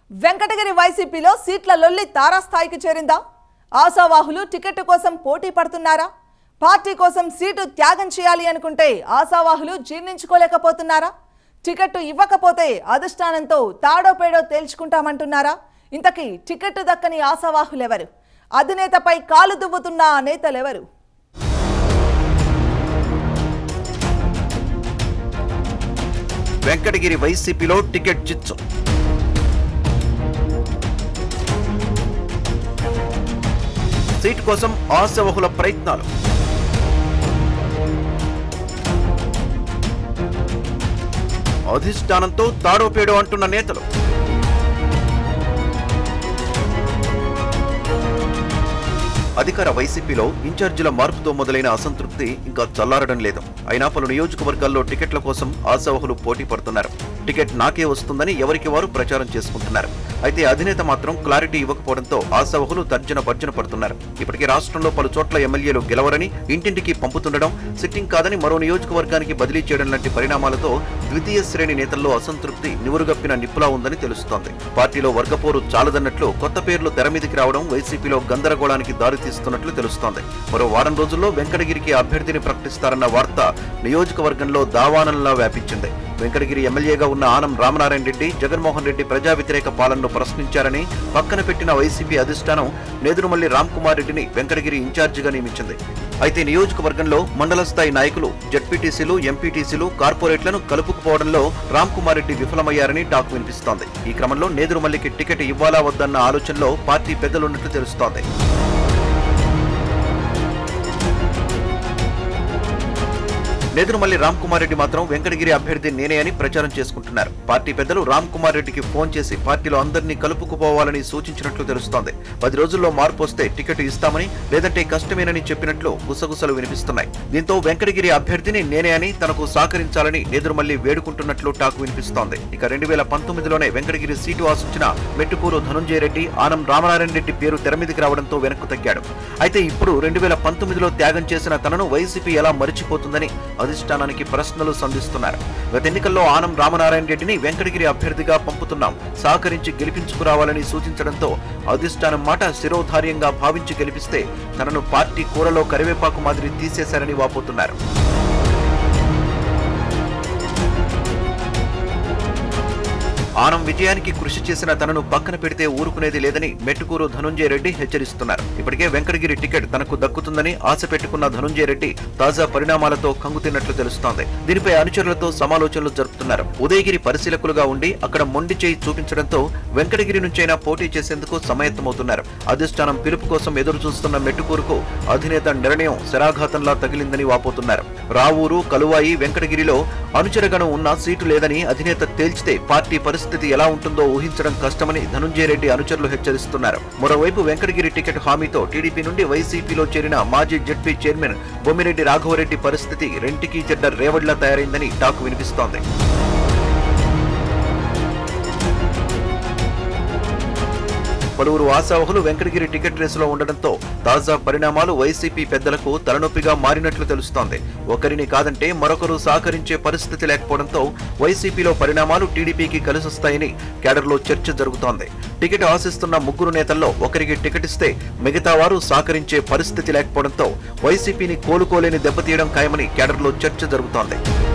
వెంకటగిరి వైసీపీలో సీట్ల లొల్లి తారాస్థాయికి చేరిందా ఆశావాహులు టికెట్ కోసం పోటీ పడుతున్నారా పార్టీ కోసం సీటు త్యాగం చేయాలి అనుకుంటే ఆశావాహులు జీర్ణించుకోలేకపోతున్నారా టికెట్ ఇవ్వకపోతే అధిష్టానంతో తాడో పేడో తేల్చుకుంటామంటున్నారా ఇంతకీ టికెట్ దక్కని ఆశావాహులెవరు అధినేతపై కాలు దువ్వుతున్న ఆ నేతలెవరు వెంకటగిరి వైసీపీలో టికెట్ చిచ్చు సీటు కోసం ఆశావహుల ప్రయత్నాలు అధిష్టానంతో తాడోపేడో అంటున్న నేతలు అధికార వైసీపీలో ఇన్ఛార్జీల మార్పుతో మొదలైన అసంతృప్తి ఇంకా చల్లారడం లేదు అయినా పలు నియోజకవర్గాల్లో టికెట్ల కోసం ఆశావహులు పోటీ పడుతున్నారు టికెట్ నాకే వస్తుందని ఎవరికి వారు ప్రచారం చేసుకుంటున్నారు అయితే అధినేత మాత్రం క్లారిటీ ఇవ్వకపోవడంతో ఆశావహులు తర్జన భర్జన పడుతున్నారు ఇప్పటికే రాష్ట్రంలో పలు చోట్ల ఎమ్మెల్యేలు గెలవరని ఇంటింటికి పంపుతుండడం సిట్టింగ్ కాదని మరో నియోజకవర్గానికి బదిలీ చేయడం లాంటి పరిణామాలతో ద్వితీయ శ్రేణి నేతల్లో అసంతృప్తి నివురుగప్పిన నిప్పులా ఉందని తెలుస్తోంది పార్టీలో వర్గపోరు చాలదన్నట్లు కొత్త పేర్లు తెర మీదికి రావడం వైసీపీలో గందరగోళానికి దారితీస్తున్నట్లు తెలుస్తోంది మరో వారం రోజుల్లో వెంకటగిరికి అభ్యర్థిని ప్రకటిస్తారన్న వార్త నియోజకవర్గంలో దావానంలా వ్యాపించింది వెంకటగిరి ఎమ్మెల్యేగా ఉన్న ఆనం రామనారాయణ రెడ్డి జగన్మోహన్ రెడ్డి ప్రజా వ్యతిరేక పాలనను ప్రశ్నించారని పక్కన పెట్టిన వైసీపీ అధిష్టానం నేదురుమల్లి రామ్ కుమార్ రెడ్డిని వెంకటగిరి ఇన్ఛార్జిగా నియమించింది అయితే నియోజకవర్గంలో మండల స్థాయి నాయకులు జడ్పీటీసీలు ఎంపీటీసీలు కార్పొరేట్లను కలుపుకుపోవడంలో రామ్ కుమార్ రెడ్డి విఫలమయ్యారని టాక్ వినిపిస్తోంది ఈ క్రమంలో నేదురుమల్లికి టికెట్ ఇవ్వాలా వద్దన్న ఆలోచనలో పార్టీ పెద్దలున్నట్లు తెలుస్తోంది నేదురుమల్లి రామ్ కుమార్ రెడ్డి మాత్రం వెంకటగిరి అభ్యర్థి నేనే అని ప్రచారం చేసుకుంటున్నారు పార్టీ పెద్దలు రామ్ కుమార్ రెడ్డికి ఫోన్ చేసి పార్టీలో అందరినీ కలుపుకుపోవాలని సూచించినట్లు తెలుస్తోంది పది రోజుల్లో మార్పు వస్తే టికెట్ ఇస్తామని లేదంటే కష్టమేనని చెప్పినట్లు గుసగుసలు వినిపిస్తున్నాయి దీంతో వెంకటగిరి అభ్యర్థిని నేనే అని తనకు సహకరించాలని నేదురుమల్లి వేడుకుంటున్నట్లు టాక్ వినిపిస్తోంది ఇక రెండు వేల పంతొమ్మిదిలోనే వెంకటగిరి సీటు ఆశించిన మెట్టుకూరు ధనుంజయ రెడ్డి ఆనం రామనారాయణ రెడ్డి పేరు తెరమీదికి రావడంతో వెనక్కు తగ్గాడు అయితే ఇప్పుడు రెండు వేల పంతొమ్మిదిలో త్యాగం చేసిన తనను వైసీపీ ఎలా మరిచిపోతుందని అధిష్టానానికి ప్రశ్నలు సంధిస్తున్నారు గత ఎన్నికల్లో ఆనం రామనారాయణ రెడ్డిని వెంకటగిరి అభ్యర్థిగా పంపుతున్నాం సహకరించి గెలిపించుకురావాలని సూచించడంతో అధిష్టానం మాట శిరోధార్యంగా భావించి గెలిపిస్తే తనను పార్టీ కూరలో కరివేపాకు మాదిరి తీసేశారని వాపోతున్నారు ఆనం విజయానికి కృషి చేసిన తనను పక్కన పెడితే ఊరుకునేది లేదని మెట్టుకూరు ధనుంజయ రెడ్డి హెచ్చరిస్తున్నారు ఇప్పటికే వెంకటగిరి టికెట్ తనకు దక్కుతుందని ఆశ పెట్టుకున్న ధనుంజయ రెడ్డి తాజా పరిణామాలతో కంగుతిన్నట్లు తెలుస్తోంది దీనిపై అనుచరులతో సమాలోచనలు జరుపుతున్నారు ఉదయగిరి పరిశీలకులుగా ఉండి అక్కడ మొండి చేయి చూపించడంతో వెంకటగిరి నుంచైనా పోటీ చేసేందుకు సమాయత్తమవుతున్నారు అధిష్టానం పిలుపు కోసం ఎదురు చూస్తున్న మెట్టుకూరుకు అధినేత నిర్ణయం శరాఘాతంలా తగిలిందని వాపోతున్నారు రావూరు కలువాయి వెంకటగిరిలో అనుచరగణం ఉన్న సీటు లేదని అధినేత తేల్చితే పార్టీ పరిస్థితి ఎలా ఉంటుందో ఊహించడం కష్టమని ధనుంజయ రెడ్డి అనుచరులు హెచ్చరిస్తున్నారు మరోవైపు వెంకటగిరి టికెట్ హామీతో టీడీపీ నుండి వైసీపీలో చేరిన మాజీ జడ్పీ చైర్మన్ బొమ్మిరెడ్డి రాఘవరెడ్డి పరిస్థితి రెంటికి చెడ్డ రేవడిలా తయారైందని టాక్ వినిపిస్తోంది పలువురు ఆశావహులు వెంకటగిరి టికెట్ రేసులో ఉండడంతో తాజా పరిణామాలు వైసీపీ పెద్దలకు తలనొప్పిగా మారినట్లు తెలుస్తోంది ఒకరిని కాదంటే మరొకరు సహకరించే పరిస్థితి లేకపోవడంతో వైసీపీలో పరిణామాలు టీడీపీకి కలిసొస్తాయని కేడర్లో చర్చ జరుగుతోంది టికెట్ ఆశిస్తున్న ముగ్గురు నేతల్లో ఒకరికి టికెట్ ఇస్తే మిగతా వారు సహకరించే పరిస్థితి లేకపోవడంతో వైసీపీని కోలుకోలేని దెబ్బతీయడం ఖాయమని కేడర్లో చర్చ జరుగుతోంది